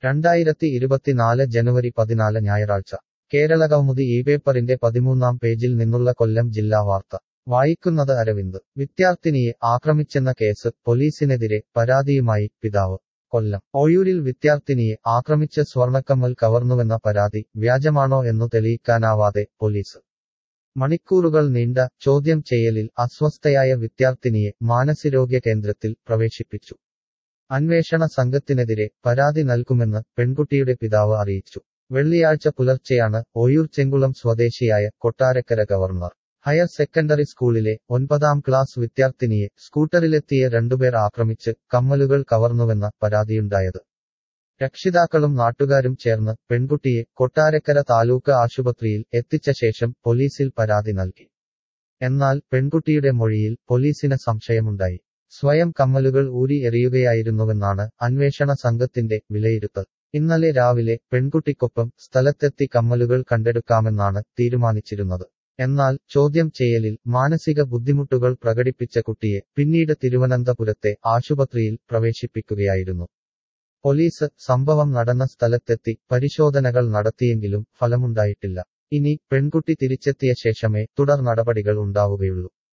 രണ്ടായിരത്തി ഇരുപത്തിനാല് ജനുവരി പതിനാല് ഞായറാഴ്ച കേരളകൗമുദി ഈ പേപ്പറിന്റെ പതിമൂന്നാം പേജിൽ നിന്നുള്ള കൊല്ലം ജില്ലാ വാർത്ത വായിക്കുന്നത് അരവിന്ദ് വിദ്യാർത്ഥിനിയെ ആക്രമിച്ചെന്ന കേസ് പോലീസിനെതിരെ പരാതിയുമായി പിതാവ് കൊല്ലം ഓയൂരിൽ വിദ്യാർത്ഥിനിയെ ആക്രമിച്ച് സ്വർണക്കമ്മൽ കവർന്നുവെന്ന പരാതി വ്യാജമാണോ എന്നു തെളിയിക്കാനാവാതെ പോലീസ് മണിക്കൂറുകൾ നീണ്ട ചോദ്യം ചെയ്യലിൽ അസ്വസ്ഥയായ വിദ്യാർത്ഥിനിയെ മാനസിരോഗ്യ കേന്ദ്രത്തിൽ പ്രവേശിപ്പിച്ചു അന്വേഷണ സംഘത്തിനെതിരെ പരാതി നൽകുമെന്ന് പെൺകുട്ടിയുടെ പിതാവ് അറിയിച്ചു വെള്ളിയാഴ്ച പുലർച്ചെയാണ് ഓയൂർ ചെങ്കുളം സ്വദേശിയായ കൊട്ടാരക്കര ഗവർണർ ഹയർ സെക്കൻഡറി സ്കൂളിലെ ഒൻപതാം ക്ലാസ് വിദ്യാർത്ഥിനിയെ സ്കൂട്ടറിലെത്തിയ രണ്ടുപേർ ആക്രമിച്ച് കമ്മലുകൾ കവർന്നുവെന്ന പരാതിയുണ്ടായത് രക്ഷിതാക്കളും നാട്ടുകാരും ചേർന്ന് പെൺകുട്ടിയെ കൊട്ടാരക്കര താലൂക്ക് ആശുപത്രിയിൽ എത്തിച്ച ശേഷം പോലീസിൽ പരാതി നൽകി എന്നാൽ പെൺകുട്ടിയുടെ മൊഴിയിൽ പോലീസിന് സംശയമുണ്ടായി സ്വയം കമ്മലുകൾ ഊരി എറിയുകയായിരുന്നുവെന്നാണ് അന്വേഷണ സംഘത്തിന്റെ വിലയിരുത്തൽ ഇന്നലെ രാവിലെ പെൺകുട്ടിക്കൊപ്പം സ്ഥലത്തെത്തി കമ്മലുകൾ കണ്ടെടുക്കാമെന്നാണ് തീരുമാനിച്ചിരുന്നത് എന്നാൽ ചോദ്യം ചെയ്യലിൽ മാനസിക ബുദ്ധിമുട്ടുകൾ പ്രകടിപ്പിച്ച കുട്ടിയെ പിന്നീട് തിരുവനന്തപുരത്തെ ആശുപത്രിയിൽ പ്രവേശിപ്പിക്കുകയായിരുന്നു പോലീസ് സംഭവം നടന്ന സ്ഥലത്തെത്തി പരിശോധനകൾ നടത്തിയെങ്കിലും ഫലമുണ്ടായിട്ടില്ല ഇനി പെൺകുട്ടി തിരിച്ചെത്തിയ ശേഷമേ തുടർ നടപടികൾ ഉണ്ടാവുകയുള്ളൂ